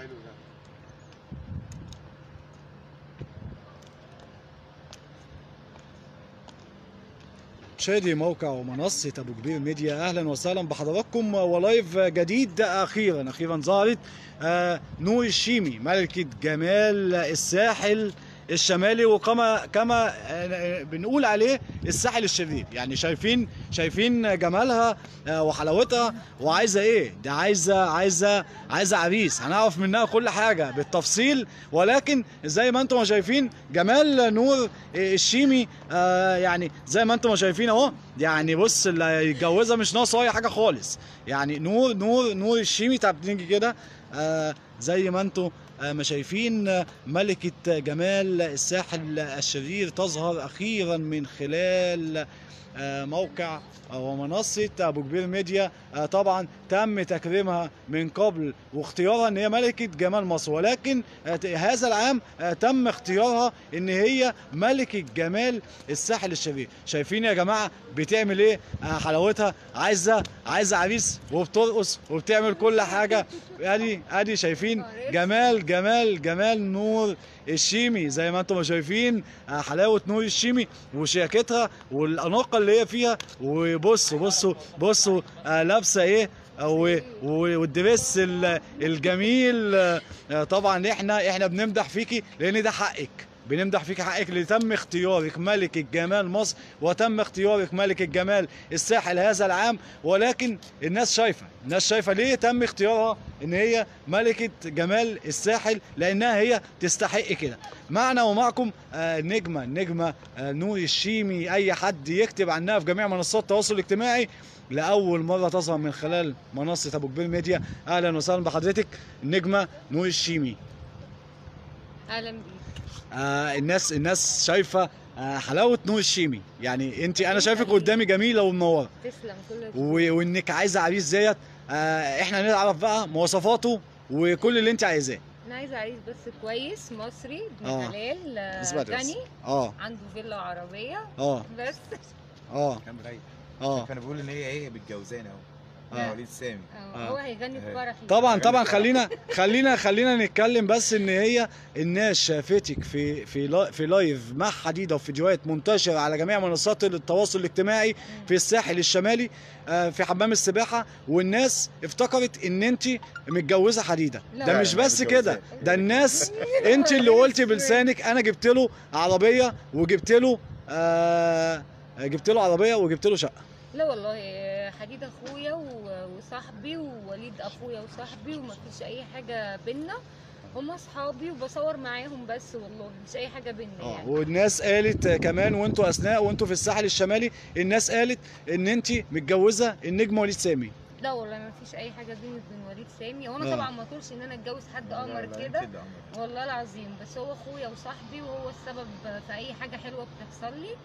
حلو ده مشاهدي موقع ومنصة أبو كبير ميديا أهلا وسهلا بحضراتكم ولايف جديد أخيرا أخيرا ظهرت آه، نور الشيمي ملكة جمال الساحل الشمالي وكما كما آه، بنقول عليه الساحل الشرير يعني شايفين شايفين جمالها آه، وحلاوتها وعايزه ايه ده عايزه عايزه عايزه عريس هنعرف منها كل حاجه بالتفصيل ولكن زي ما انتم شايفين جمال نور الشيمي آه، يعني زي ما انتم شايفين اهو يعني بص اللي هيتجوزها مش ناقصه اي حاجه خالص يعني نور نور نور الشيمي طب نيجي كده آه، زي ما انتم آه، ما شايفين آه، ملكة جمال الساحل الشرير تظهر أخيرا من خلال آه، موقع ومنصة أبو كبير ميديا آه، طبعا تم تكريمها من قبل واختيارها ان هي ملكة جمال مصر ولكن آه، ت- هذا العام آه، تم اختيارها ان هي ملكة جمال الساحل الشرير شايفين يا جماعة بتعمل ايه آه، حلاوتها عايزة عايزة عريس وبترقص وبتعمل كل حاجة ادي ادي شايفين جمال جمال جمال نور الشيمي زي ما انتم شايفين آه، حلاوة نور الشيمي وشياكتها والأناقة اللي هي فيها وبصوا بصوا بصوا آه، لابسة ايه آه، و- و- والدريس ال- الجميل آه، آه، طبعا احنا احنا بنمدح فيكي لان ده حقك بنمدح فيك حقك اللي تم اختيارك ملكة جمال مصر وتم اختيارك ملكة جمال الساحل هذا العام ولكن الناس شايفة الناس شايفة ليه تم اختيارها ان هي ملكة جمال الساحل لانها هي تستحق كده معنا ومعكم آه، النجمة النجمة آه، نور الشيمي اي حد يكتب عنها في جميع منصات التواصل الاجتماعي لاول مره تظهر من خلال منصه ابو كبير ميديا اهلا وسهلا بحضرتك النجمه نور الشيمي اهلا بيك آه الناس الناس شايفه آه حلاوه نور الشيمي يعني انت انا شايفك قدامي جميله ومنوره تسلم كل و- وانك عايزه عريس زيت آه احنا نعرف بقى مواصفاته وكل اللي انت عايزاه انا عايزه عريس بس كويس مصري ابن آه. حلال آه، اثبت بس. غني اه عنده فيلا وعربيه اه بس اه كان رايق اه كانوا بيقولوا ان هي ايه متجوزانه اهو آه. وليد سامي آه. آه. هو هيغني في آه. فرحي طبعا طبعا خلينا خلينا خلينا نتكلم بس ان هي الناس شافتك في في لا- في لايف مع حديده وفيديوهات منتشره على جميع منصات التواصل الاجتماعي في الساحل الشمالي آه، في حمام السباحه والناس افتكرت ان انت متجوزه حديده لا. ده لا، مش لا، بس متجوزاه. كده ده الناس انت اللي قلتي بلسانك انا جبت له عربيه وجبت له آه جبت له عربيه وجبت له شقه لا والله آه، حديد اخويا و- وصاحبي ووليد اخويا وصاحبي ومفيش اي حاجه بينا هم اصحابي وبصور معاهم بس والله مش اي حاجه بينا اه يعني والناس قالت كمان وانتوا اثناء وانتوا في الساحل الشمالي الناس قالت ان انت متجوزه النجم وليد سامي لا والله ما فيش اي حاجه بيني وبين وليد سامي وانا آه. طبعا ما طولش ان انا اتجوز حد لا، قمر لا، كده قمر. والله العظيم بس هو اخويا وصاحبي وهو السبب في اي حاجه حلوه بتحصل لي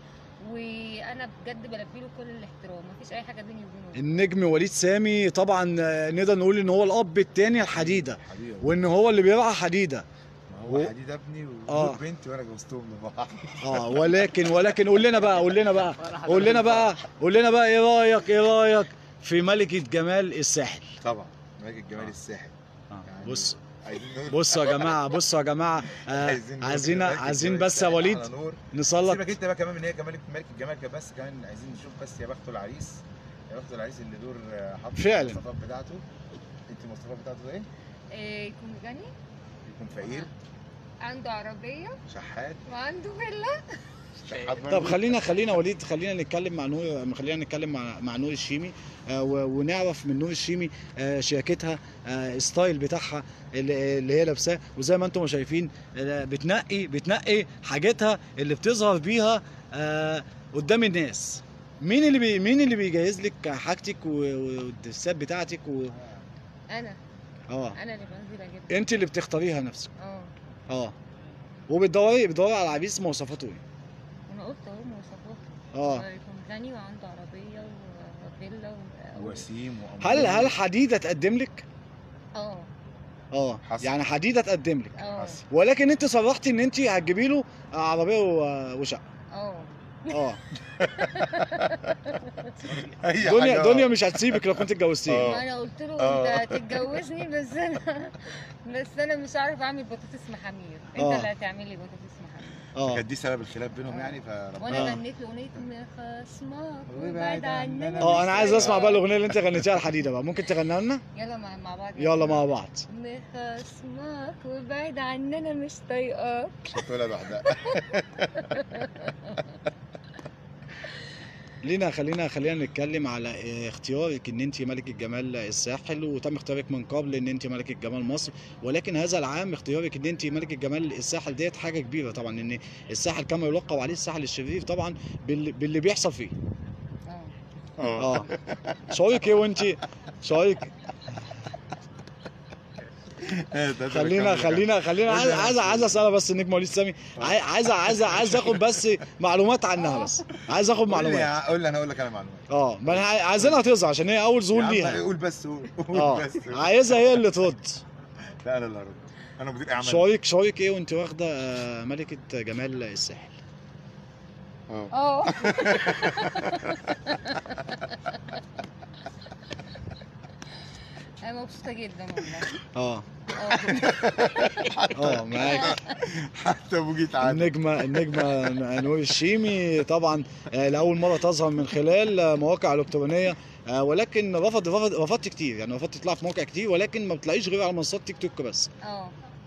وانا بجد بلبي له كل الاحترام مفيش اي حاجه بيني وبينه النجم وليد سامي طبعا آه، نقدر نقول ان هو الاب الثاني الحديده حبيبي وان هو اللي بيرعى حديده ما و- هو حديد ابني آه. ونور بنتي وانا جوزتهم لبعض اه ولكن ولكن قول لنا بقى قول لنا بقى قول لنا بقى قول لنا بقى ايه رايك ايه رايك في ملكه جمال الساحل طبعا ملك جمال الساحل آه. يعني بص عايزين نور بصوا يا جماعه بصوا يا جماعه آه نور عايزين ملك عايزين جمال بس يا الساحل وليد على نور نسلط سيبك انت بقى كمان ان هي كمان ملك الجمال كده بس كمان عايزين نشوف بس يا بخت العريس يا بخت العريس اللي دور آه، حاطط فعلا. المواصفات بتاعته انت المواصفات بتاعته ده ايه؟ إيه يكون غني يكون فقير عنده عربيه شحات وعنده فيلا شحات طب خلينا خلينا وليد خلينا نتكلم مع نور خلينا نتكلم مع مع نور الشيمي آه، و- ونعرف من نور الشيمي آه، شياكتها آه، الستايل بتاعها اللي اللي هي لابساه وزي ما انتم شايفين آه، بتنقي بتنقي حاجتها اللي بتظهر بيها آه، قدام الناس مين اللي بي مين اللي بيجهز لك حاجتك و- و- والدرسات بتاعتك و... انا اه انا اللي بنزل اجيب انت اللي بتختاريها نفسك اه اه وبتدوري بتدوري على العريس مواصفاته ايه انا قلت اهو مواصفاته اه يكون غني وعنده عربيه وفيلا و... وسيم هل هل حديده تقدم لك اه اه حصل. يعني حديده تقدم لك اه حصل. ولكن انت صرحتي ان انت هتجيبي له عربيه و- وشقه اه اه اي دنيا حاجة. دنيا مش هتسيبك لو كنت اتجوزتيه آه. ما انا قلت له آه. انت هتتجوزني بس انا بس انا مش عارف اعمل بطاطس محامير انت آه. اللي هتعمل لي بطاطس محامير اه كانت دي سبب الخلاف بينهم يعني فربنا وانا آه. غنيت له اغنيه خصمك وابعد وابعد عننا. عننا اه مش انا عايز طايقاك. اسمع بقى الاغنيه اللي انت غنيتيها الحديده بقى ممكن تغنيها لنا يلا مع, مع بعض يلا مع بعض مخصمك وابعد عننا مش طايقاك مش هتقولها لوحدها لينا خلينا خلينا نتكلم على اه، اختيارك ان انت ملكه جمال الساحل وتم اختيارك من قبل ان انت ملكه جمال مصر ولكن هذا العام اختيارك ان انت ملكه جمال الساحل ديت حاجه كبيره طبعا ان الساحل كما يلقب عليه الساحل الشرير طبعا باللي, باللي بيحصل فيه اه اه شعورك ايه وانت شعورك خلينا خلينا خلينا عايز عايز عايز اسالها بس النجم وليد سامي عاي- عايز عايز عايز اخد بس معلومات عنها بس عايز اخد قول لي معلومات قول لي انا اقول لك انا معلومات اه ما انا عاي- عايزينها تظهر عشان هي اول ظهور يا عم ليها قول بس قول قول اه بس عايزها هي اللي ترد لا انا اللي هرد انا مدير اعمال شعورك شعورك ايه وانت واخده آه، ملكه جمال الساحل اه اه انا مبسوطه جدا والله اه اه اه معاك حتى ابو جيت عادي النجمه النجمه نور الشيمي طبعا آه، لاول مره تظهر من خلال آه، مواقع الكترونيه آه، ولكن رفض رفض رفضت كتير يعني رفضت تطلع في مواقع كتير ولكن ما بتلاقيش غير على منصات تيك توك بس اه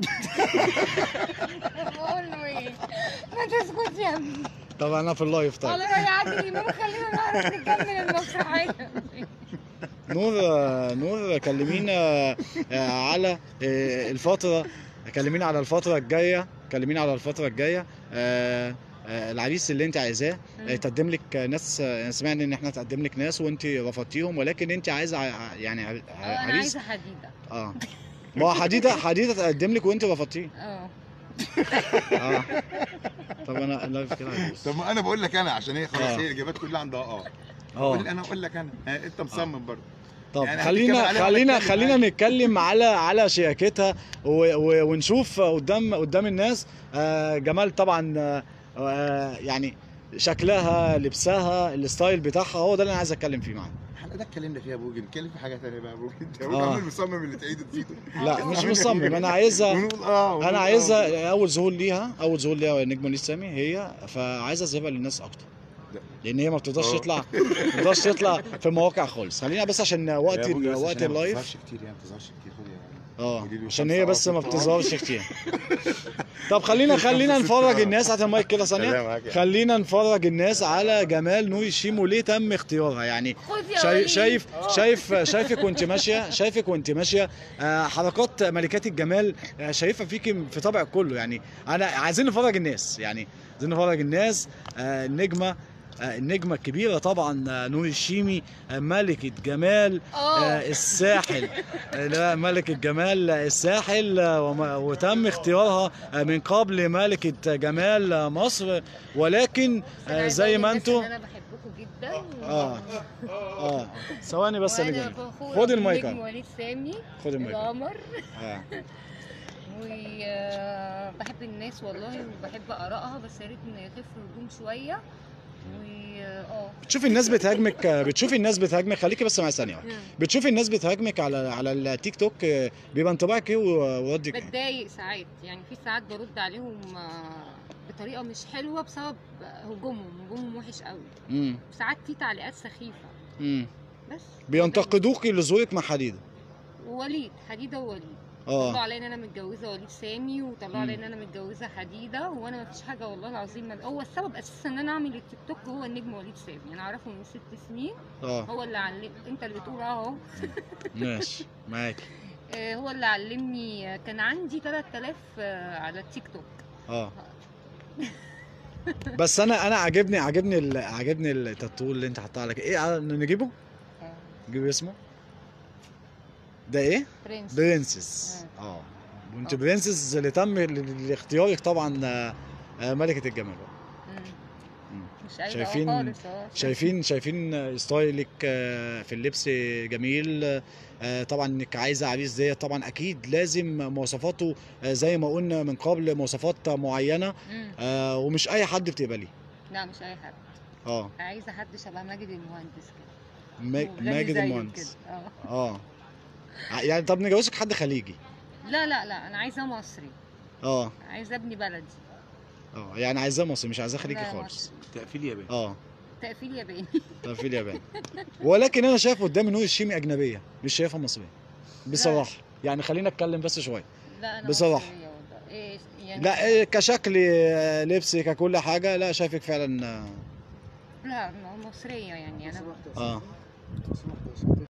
بقول له ايه ما تسكت يا ابني طب انا في اللايف طيب والله يا عادل امام خلينا نعرف نكمل المسرحيه نور آه، نور كلمينا آه، على آه، الفترة كلمينا على الفترة الجاية كلمينا على الفترة الجاية آه، آه، العريس اللي انت عايزاه آه، تقدم لك ناس آه، سمعنا ان احنا تقدم لك ناس وانت رفضتيهم ولكن انت عايزه ع- يعني ع- اه انا عريس عايزه حديده اه ما هو حديده حديده تقدم لك وانت رفضتيه اه اه طب انا اللايف كده عايز. طب ما انا بقول لك انا عشان هي خلاص آه. هي الاجابات كلها عندها اه قول اه لي انا اقول لك انا ها، انت مصمم برضه طب يعني هنتكلم خلينا عليها ولا خلينا نتكلم خلينا عادي؟ نتكلم على على شياكتها و- و- ونشوف قدام قدام الناس آه، جمال طبعا آه، آه، يعني شكلها لبسها الستايل بتاعها هو ده اللي انا عايز اتكلم فيه معاك الحلقه ده اتكلمنا فيها يا ابو جيت نتكلم في حاجه ثانيه بقى يا ابو جيت آه. هو عامل مصمم اللي تعيده تزيده لا مش مصمم انا عايزها ونقول اه ونقول انا آه. عايزها اول ظهور ليها اول ظهور ليها نجم وليد سامي هي فعايز اظهرها للناس اكتر لا. لان هي ما بتقدرش آه. تطلع ما بتقدرش تطلع في المواقع خالص خلينا بس عشان وقت يا أبو جيت ال- بس وقت عشان هي ما اللايف بتظهرش كتير يعني ما بتظهرش كتير خد يا اه قولي لي عشان خمسة هي بس أه، ما ستة أه. بتظهرش كتير طب خلينا خلينا خمسة نفرج ستة أه. الناس هات المايك كده ثانيه خليها معاك يعني. خلينا نفرج الناس على جمال نور الشيمو ليه تم اختيارها يعني خد يا شايف وليد. شايف شايف شايفك وانت ماشيه شايفك وانت ماشيه آه، حركات ملكات الجمال آه، شايفها فيك في طبعك كله يعني انا عايزين نفرج الناس يعني عايزين نفرج الناس آه، النجمه آه، النجمه الكبيره طبعا آه، نور الشيمي آه، ملكه جمال آه، اه الساحل آه، لا ملكة جمال الساحل آه، وما- وتم اختيارها آه، من قبل ملكة جمال آه، مصر ولكن بس أنا آه، عايزة زي أقول ما للناس انتوا إن انا بحبكم جدا اه اه ثواني بس يا وانا نجم فخورة خد المايك بنجم أهو. وليد سامي خد المايك القمر آه. وبحب الناس والله وبحب ارائها بس يا ريت ان يخف الهجوم شويه و اه بتشوفي الناس بتهاجمك آه، بتشوفي الناس بتهاجمك خليكي بس معايا ثانية واحدة. مم. بتشوفي الناس بتهاجمك على على التيك توك آه، بيبقى انطباعك ايه وردك ايه؟ بتضايق ساعات يعني في ساعات برد عليهم آه، بطريقه مش حلوه بسبب هجومهم هجومهم وحش قوي امم ساعات في تعليقات سخيفه امم بس بينتقدوكي لظهورك مع حديده ووليد حديده ووليد طلعوا اه عليا ان انا متجوزه وليد سامي وطلعوا مم. عليا ان انا متجوزه حديده وانا ما فيش حاجه والله العظيم ما- هو السبب اساسا ان انا اعمل التيك توك هو النجم وليد سامي انا اعرفه من ست سنين اه هو اللي علم انت اللي بتقول اهو ماشي معاك آه، هو اللي علمني كان عندي 3000 آه، على التيك توك اه بس انا انا عاجبني عاجبني ال- عاجبني التاتو اللي انت حاطاه على ك- ايه ع- نجيبه آه، نجيب اسمه ده ايه برنس برنسس اه وانت برنسس اللي تم ل- لاختيارك طبعا آه، آه، ملكة الجمال مم. مم. مش عايزه شايفين- اه خالص اه شايفين شايفين ستايلك آه، في اللبس جميل آه، طبعا انك عايزه عريس ديت طبعا اكيد لازم مواصفاته آه، زي ما قلنا من قبل مواصفات معينه مم. آه، ومش اي حد بتقبليه لا مش اي حد اه عايزه حد شبه ماجد المهندس كده ما- وغني ماجد زيه المهندس كده. اه اه يعني طب نجوزك حد خليجي لا لا لا انا عايزاه مصري اه عايزه ابني بلدي اه يعني عايزاه مصري مش عايزاه خليجي لا، خالص مصري. تقفيل ياباني اه تقفيل ياباني طب في اليابان ولكن انا شايف قدامي نور الشيمي اجنبيه مش شايفها مصريه بصراحه يعني خلينا اتكلم بس شويه لا انا بصراحة. مصرية والله. ايه يعني لا إيه كشكل آه، لبس ككل حاجه لا شايفك فعلا آه، لا مصريه يعني انا اه